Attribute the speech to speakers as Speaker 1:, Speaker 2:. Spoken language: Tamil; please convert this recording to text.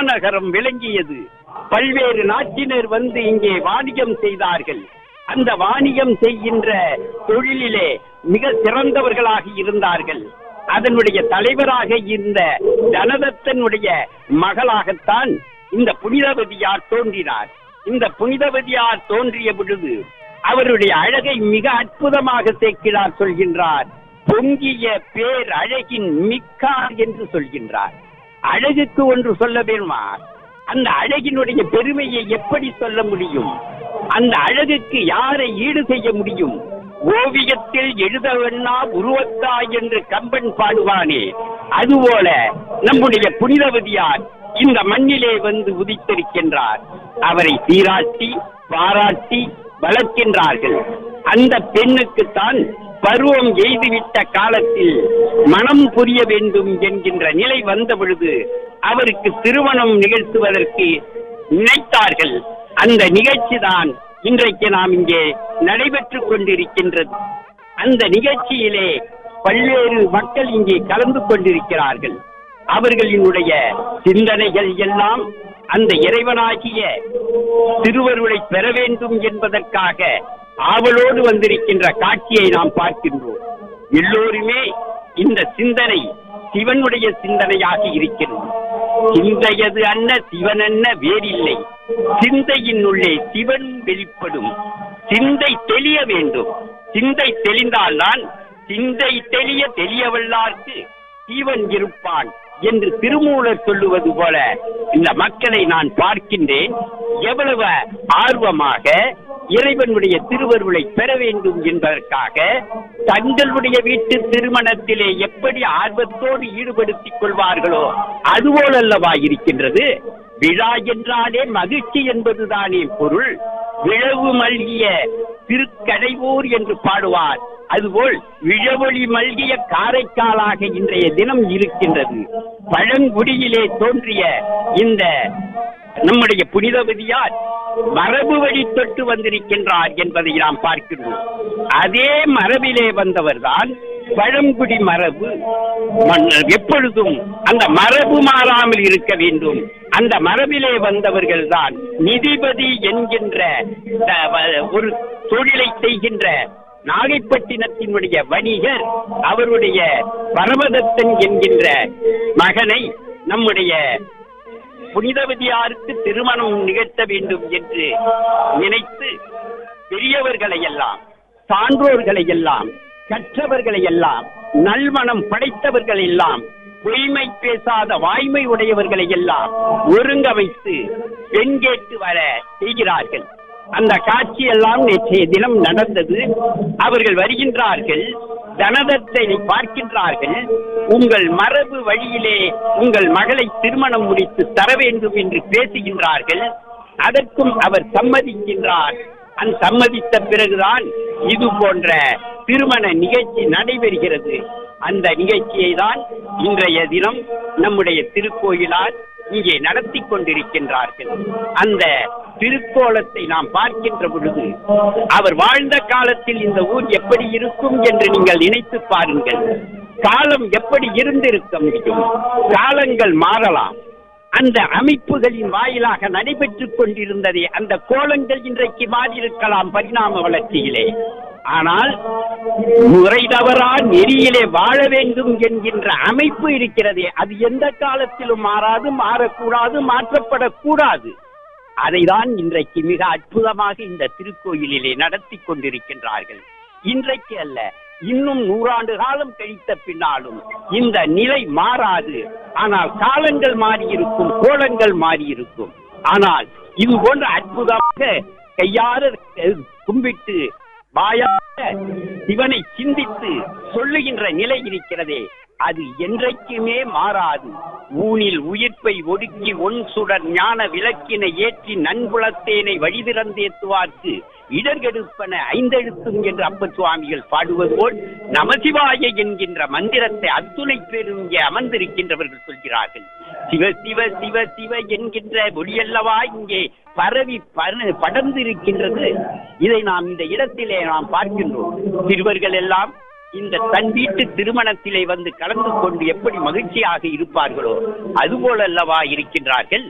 Speaker 1: மாநகரம் விளங்கியது பல்வேறு நாட்டினர் வந்து இங்கே வாணிகம் செய்தார்கள் அந்த வாணிகம் செய்கின்ற தொழிலிலே மிக சிறந்தவர்களாக இருந்தார்கள் அதனுடைய தலைவராக இருந்த ஜனதத்தனுடைய மகளாகத்தான் இந்த புனிதவதியார் தோன்றினார் இந்த புனிதவதியார் தோன்றிய பொழுது அவருடைய அழகை மிக அற்புதமாக சேர்க்கிறார் சொல்கின்றார் பொங்கிய பேர் அழகின் மிக்கார் என்று சொல்கின்றார் அழகுக்கு ஒன்று சொல்ல வேணுமா அந்த அழகினுடைய பெருமையை எப்படி சொல்ல முடியும் அந்த அழகுக்கு யாரை ஈடு செய்ய முடியும் ஓவியத்தில் எழுதவென்னா உருவத்தாய் என்று கம்பன் பாடுவானே அதுபோல நம்முடைய புனிதவதியார் இந்த மண்ணிலே வந்து உதித்திருக்கின்றார் அவரை சீராட்டி பாராட்டி வளர்க்கின்றார்கள் அந்த பெண்ணுக்குத்தான் பருவம் எய்துவிட்ட காலத்தில் மனம் புரிய வேண்டும் என்கின்ற நிலை வந்த பொழுது அவருக்கு திருமணம் நிகழ்த்துவதற்கு நினைத்தார்கள் அந்த நிகழ்ச்சி தான் இன்றைக்கு நாம் இங்கே நடைபெற்றுக் கொண்டிருக்கின்றது அந்த நிகழ்ச்சியிலே பல்வேறு மக்கள் இங்கே கலந்து கொண்டிருக்கிறார்கள் அவர்களினுடைய சிந்தனைகள் எல்லாம் அந்த இறைவனாகிய திருவருளை பெற வேண்டும் என்பதற்காக ஆவலோடு வந்திருக்கின்ற காட்சியை நாம் பார்க்கின்றோம் எல்லோருமே இந்த சிந்தனை சிவனுடைய சிந்தனையாக இருக்கிறது சிந்தையது அன்ன சிவன் அன்ன வேறில்லை சிந்தையின் உள்ளே சிவன் வெளிப்படும் சிந்தை தெளிய வேண்டும் சிந்தை தெளிந்தால்தான் சிந்தை தெளிய தெளியவல்லார்க்கு ஜீவன் இருப்பான் என்று திருமூலர் சொல்லுவது போல இந்த மக்களை நான் பார்க்கின்றேன் எவ்வளவு ஆர்வமாக இறைவனுடைய திருவருளை பெற வேண்டும் என்பதற்காக தங்களுடைய வீட்டு திருமணத்திலே எப்படி ஆர்வத்தோடு ஈடுபடுத்திக் கொள்வார்களோ அதுபோல் அல்லவா இருக்கின்றது விழா என்றாலே மகிழ்ச்சி என்பதுதானே பொருள் விழவு மல்கிய திருக்கடைவூர் என்று பாடுவார் அதுபோல் விழவொளி மல்கிய காரைக்காலாக இன்றைய தினம் இருக்கின்றது பழங்குடியிலே தோன்றிய இந்த நம்முடைய புனிதவதியார் மரபு வழி தொட்டு வந்திருக்கின்றார் என்பதை நாம் பார்க்கின்றோம் அதே மரபிலே வந்தவர்தான் பழங்குடி மரபு மன்னர் எப்பொழுதும் அந்த மரபு மாறாமல் இருக்க வேண்டும் அந்த மரபிலே வந்தவர்கள் தான் நிதிபதி என்கின்ற அஹ், வ- ஒரு தொழிலை செய்கின்ற நாகைப்பட்டினத்தினுடைய வணிகர் அவருடைய பரமதத்தன் என்கின்ற மகனை நம்முடைய புனிதவதியாருக்கு திருமணம் நிகழ்த்த வேண்டும் என்று நினைத்து பெரியவர்களை எல்லாம் சான்றோர்களை எல்லாம் கற்றவர்களை எல்லாம் நல்மனம் படைத்தவர்கள் எல்லாம் பொய்மை பேசாத வாய்மை உடையவர்களை எல்லாம் ஒருங்கமைத்து பெண் கேட்டு வர செய்கிறார்கள் அந்த காட்சி எல்லாம் நேற்றைய தினம் நடந்தது அவர்கள் வருகின்றார்கள் தனதத்தை பார்க்கின்றார்கள் உங்கள் மரபு வழியிலே உங்கள் மகளை திருமணம் முடித்து தர வேண்டும் என்று பேசுகின்றார்கள் அதற்கும் அவர் சம்மதிக்கின்றார் அந்த சம்மதித்த பிறகுதான் இது போன்ற திருமண நிகழ்ச்சி நடைபெறுகிறது அந்த நிகழ்ச்சியை தான் இன்றைய தினம் நம்முடைய திருக்கோயிலார் இங்கே நடத்தி கொண்டிருக்கின்றார்கள் அந்த திருக்கோலத்தை நாம் பார்க்கின்ற பொழுது அவர் வாழ்ந்த காலத்தில் இந்த ஊர் எப்படி இருக்கும் என்று நீங்கள் நினைத்து பாருங்கள் காலம் எப்படி இருந்திருக்க முடியும் காலங்கள் மாறலாம் அந்த அமைப்புகளின் வாயிலாக நடைபெற்றுக் கொண்டிருந்ததே அந்த கோலங்கள் இன்றைக்கு மாறியிருக்கலாம் பரிணாம வளர்ச்சியிலே ஆனால் முறை தவறா நெறியிலே வாழ வேண்டும் என்கின்ற அமைப்பு இருக்கிறதே அது எந்த காலத்திலும் மாறாது மாறக்கூடாது மாற்றப்படக்கூடாது அதைதான் இன்றைக்கு மிக அற்புதமாக இந்த திருக்கோயிலிலே நடத்தி கொண்டிருக்கின்றார்கள் இன்றைக்கு அல்ல இன்னும் நூறாண்டு காலம் கழித்த பின்னாலும் இந்த நிலை மாறாது ஆனால் காலங்கள் மாறியிருக்கும் கோலங்கள் மாறியிருக்கும் ஆனால் இது போன்ற அற்புதமாக கையார கும்பிட்டு வாயாக சிவனை சிந்தித்து சொல்லுகின்ற நிலை இருக்கிறதே அது என்றைக்குமே மாறாது ஊனில் உயிர்ப்பை ஒடுக்கி ஒன் சுடர் ஞான விளக்கினை ஏற்றி நன்புலத்தேனை வழிதிறந்தேத்துவார்க்கு இடர்கெடுப்பன ஐந்தெழுத்தும் என்று அப்ப சுவாமிகள் பாடுவது போல் நமசிவாய என்கின்ற மந்திரத்தை அத்துணை பேரும் இங்கே அமர்ந்திருக்கின்றவர்கள் சொல்கிறார்கள் சிவ சிவ சிவ சிவ என்கின்ற ஒளியல்லவா இங்கே பரவி பர- படர்ந்து இருக்கின்றது இதை நாம் இந்த இடத்திலே நாம் பார்க்கின்றோம் சிறுவர்கள் எல்லாம் இந்த தன் வீட்டு திருமணத்திலே வந்து கலந்து கொண்டு எப்படி மகிழ்ச்சியாக இருப்பார்களோ அதுபோல அல்லவா இருக்கின்றார்கள்